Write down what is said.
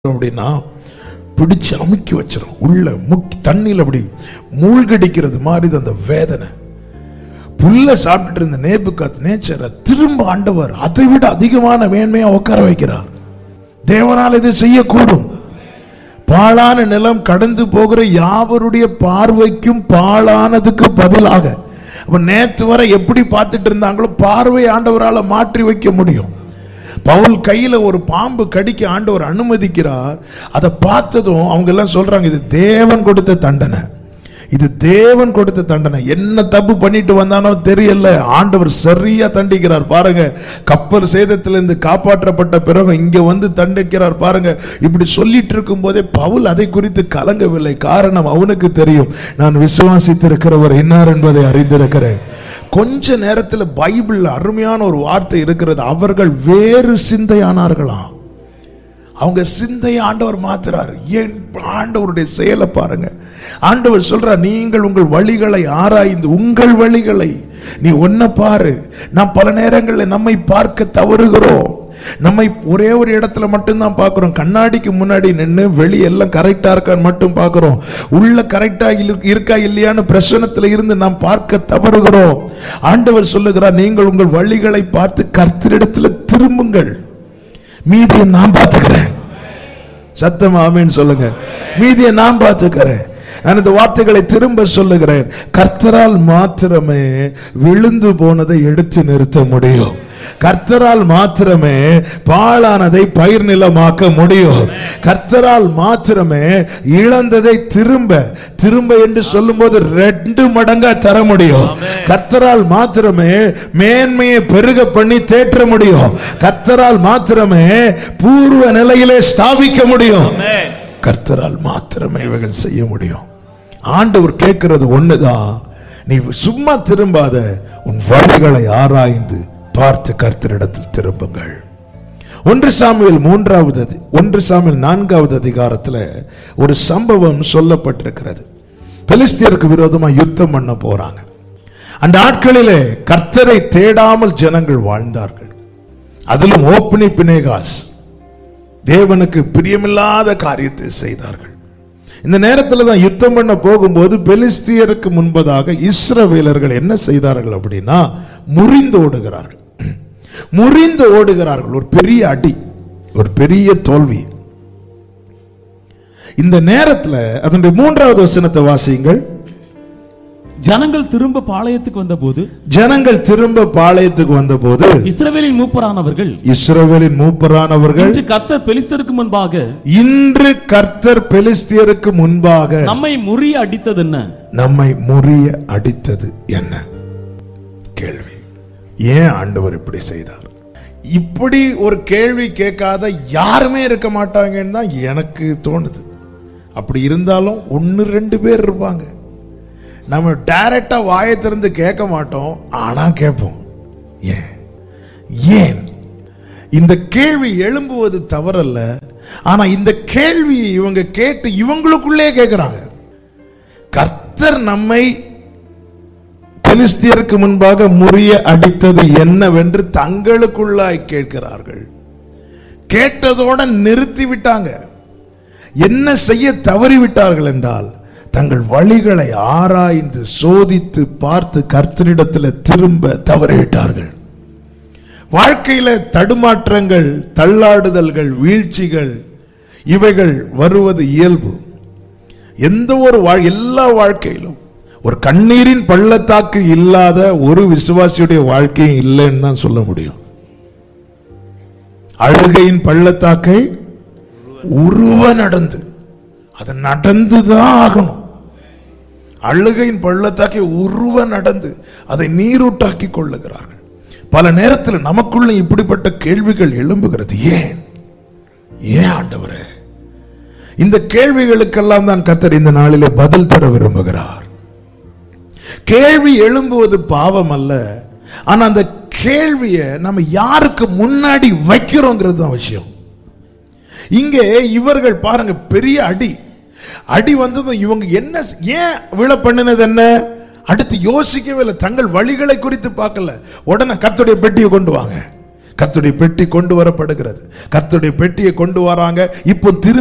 அப்படின்னா பிடிச்சு அமுக்கி வச்சிரும் உள்ள முக்கி தண்ணியில் அப்படி மூழ்கடிக்கிறது மாதிரி அந்த வேதனை புல்ல சாப்பிட்டுட்டு இருந்த நேபுக்காத் நேச்சரை திரும்ப ஆண்டவர் அதை விட அதிகமான மேன்மையா உட்கார வைக்கிறார் தேவனால் இதை செய்யக்கூடும் பாழான நிலம் கடந்து போகிற யாவருடைய பார்வைக்கும் பாழானதுக்கு பதிலாக அப்ப நேத்து வரை எப்படி பார்த்துட்டு இருந்தாங்களோ பார்வை ஆண்டவரால மாற்றி வைக்க முடியும் பவுல் கையில ஒரு பாம்பு கடிக்க ஆண்டவர் அனுமதிக்கிறார் அதை பார்த்ததும் அவங்க எல்லாம் சொல்றாங்க இது தேவன் கொடுத்த தண்டனை இது தேவன் கொடுத்த தண்டனை என்ன தப்பு பண்ணிட்டு வந்தானோ தெரியல ஆண்டவர் சரியா தண்டிக்கிறார் பாருங்க கப்பல் சேதத்திலிருந்து காப்பாற்றப்பட்ட பிறகு இங்க வந்து தண்டிக்கிறார் பாருங்க இப்படி சொல்லிட்டு இருக்கும் போதே பவுல் அதை குறித்து கலங்கவில்லை காரணம் அவனுக்கு தெரியும் நான் விசுவாசித்திருக்கிறவர் இன்னார் என்பதை அறிந்திருக்கிறேன் கொஞ்ச நேரத்தில் பைபிள்ல அருமையான ஒரு வார்த்தை இருக்கிறது அவர்கள் வேறு சிந்தையானார்களாம் அவங்க சிந்தையை ஆண்டவர் மாத்துறாரு ஏன் ஆண்டவருடைய செயலை பாருங்க ஆண்டவர் சொல்றார் நீங்கள் உங்கள் வழிகளை ஆராய்ந்து உங்கள் வழிகளை நீ ஒன்ன பாரு நாம் பல நேரங்களில் நம்மை பார்க்க தவறுகிறோம் நம்மை ஒரே ஒரு இடத்துல மட்டும்தான் பார்க்கிறோம் கண்ணாடிக்கு முன்னாடி நின்று வெளியெல்லாம் கரெக்டா இருக்கான்னு மட்டும் பார்க்கிறோம் உள்ள கரெக்டா இருக்கா இல்லையான்னு பிரசனத்துல இருந்து நாம் பார்க்க தவறுகிறோம் ஆண்டவர் சொல்லுகிறார் நீங்கள் உங்கள் வழிகளை பார்த்து கர்த்தரிடத்துல திரும்புங்கள் மீதியை நான் பார்த்துக்கிறேன் சத்தம் ஆமேன்னு சொல்லுங்க மீதியை நான் பார்த்துக்கிறேன் நான் இந்த வார்த்தைகளை திரும்ப சொல்லுகிறேன் கர்த்தரால் மாத்திரமே விழுந்து போனதை எடுத்து நிறுத்த முடியும் கர்த்தரால் மாத்திரமே பாழானதை பயிர் நிலமாக்க முடியும் கர்த்தரால் மாத்திரமே இழந்ததை திரும்ப திரும்ப என்று சொல்லும்போது ரெண்டு மடங்கா தர முடியும் கர்த்தரால் மாத்திரமே மேன்மையை பெருக பண்ணி தேற்ற முடியும் கர்த்தரால் மாத்திரமே பூர்வ நிலையிலே ஸ்தாபிக்க முடியும் கர்த்தரால் மாத்திரமே இவைகள் செய்ய முடியும் ஆண்டவர் கேட்கிறது ஒண்ணுதான் நீ சும்மா திரும்பாத உன் வழிகளை ஆராய்ந்து பார்த்து கர்த்தரிடத்தில் திரும்புங்கள் ஒன்று சாமியில் மூன்றாவது அதி- ஒன்று சாமியில் நான்காவது அதிகாரத்துல ஒரு சம்பவம் சொல்லப்பட்டிருக்கிறது பெலிஸ்தியருக்கு விரோதமா யுத்தம் பண்ண போறாங்க அந்த ஆட்களிலே கர்த்தரை தேடாமல் ஜனங்கள் வாழ்ந்தார்கள் அதிலும் ஓப்பனி பினேகாஸ் தேவனுக்கு பிரியமில்லாத காரியத்தை செய்தார்கள் இந்த நேரத்தில் தான் யுத்தம் பண்ண போகும்போது பெலிஸ்தியருக்கு முன்பதாக இஸ்ரவேலர்கள் என்ன செய்தார்கள் அப்படின்னா முறிந்து ஓடுகிறார்கள் முறிந்து ஓடுகிறார்கள் ஒரு பெரிய அடி ஒரு பெரிய தோல்வி இந்த நேரத்தில் அதனுடைய மூன்றாவது வசனத்தை வாசியுங்கள் ஜனங்கள் திரும்ப பாளையத்துக்கு வந்தபோது ஜனங்கள் திரும்ப பாளையத்துக்கு வந்தபோது இஸ்ரவேலின் மூப்பரானவர்கள் இஸ்ரவேலின் மூப்பரானவர்கள் இன்று கர்த்தர் பெலிஸ்தருக்கு முன்பாக இன்று கர்த்தர் பெலிஸ்தியருக்கு முன்பாக நம்மை முறிய அடித்தது என்ன நம்மை முறிய அடித்தது என்ன கேள்வி ஏன் ஆண்டவர் இப்படி செய்தார் இப்படி ஒரு கேள்வி கேட்காத யாருமே இருக்க மாட்டாங்கன்னு தான் எனக்கு தோணுது அப்படி இருந்தாலும் ஒன்னு ரெண்டு பேர் இருப்பாங்க நம்ம டைரக்டா வாயை திறந்து கேட்க மாட்டோம் ஆனா கேட்போம் ஏன் ஏன் இந்த கேள்வி எழும்புவது தவறல்ல ஆனா இந்த கேள்வியை இவங்க கேட்டு இவங்களுக்குள்ளே கேட்கிறாங்க கர்த்தர் நம்மை பெலிஸ்தியருக்கு முன்பாக முறிய அடித்தது என்னவென்று தங்களுக்குள்ளாய் கேட்கிறார்கள் கேட்டதோட நிறுத்தி விட்டாங்க என்ன செய்ய தவறிவிட்டார்கள் என்றால் தங்கள் வழிகளை ஆராய்ந்து சோதித்து பார்த்து கர்த்தரிடத்தில் திரும்ப தவறிவிட்டார்கள் வாழ்க்கையில தடுமாற்றங்கள் தள்ளாடுதல்கள் வீழ்ச்சிகள் இவைகள் வருவது இயல்பு எந்த ஒரு வாழ் எல்லா வாழ்க்கையிலும் ஒரு கண்ணீரின் பள்ளத்தாக்கு இல்லாத ஒரு விசுவாசியுடைய வாழ்க்கையும் இல்லைன்னு தான் சொல்ல முடியும் அழுகையின் பள்ளத்தாக்கை உருவ நடந்து அது நடந்துதான் ஆகணும் அழுகையின் பள்ளத்தாக்கை உருவ நடந்து அதை நீரூட்டாக்கி கொள்ளுகிறார்கள் பல நேரத்தில் நமக்குள்ள இப்படிப்பட்ட கேள்விகள் எழும்புகிறது ஏன் ஏன் ஆண்டவரே இந்த கேள்விகளுக்கெல்லாம் தான் கர்த்தர் இந்த நாளிலே பதில் தர விரும்புகிறார் கேள்வி எழும்புவது பாவம் அல்ல ஆனா அந்த கேள்வியை நம்ம யாருக்கு முன்னாடி வைக்கிறோங்கிறது தான் விஷயம் இங்கே இவர்கள் பாருங்க பெரிய அடி அடி வந்ததும் இவங்க என்ன ஏன் விழ பண்ணினது என்ன அடுத்து யோசிக்கவே இல்லை தங்கள் வழிகளை குறித்து பார்க்கல உடனே கர்த்தருடைய பெட்டியை கொண்டு வாங்க கர்த்தருடைய பெட்டி கொண்டு வரப்படுகிறது கர்த்தருடைய பெட்டியை கொண்டு வராங்க இப்போ திரும்பி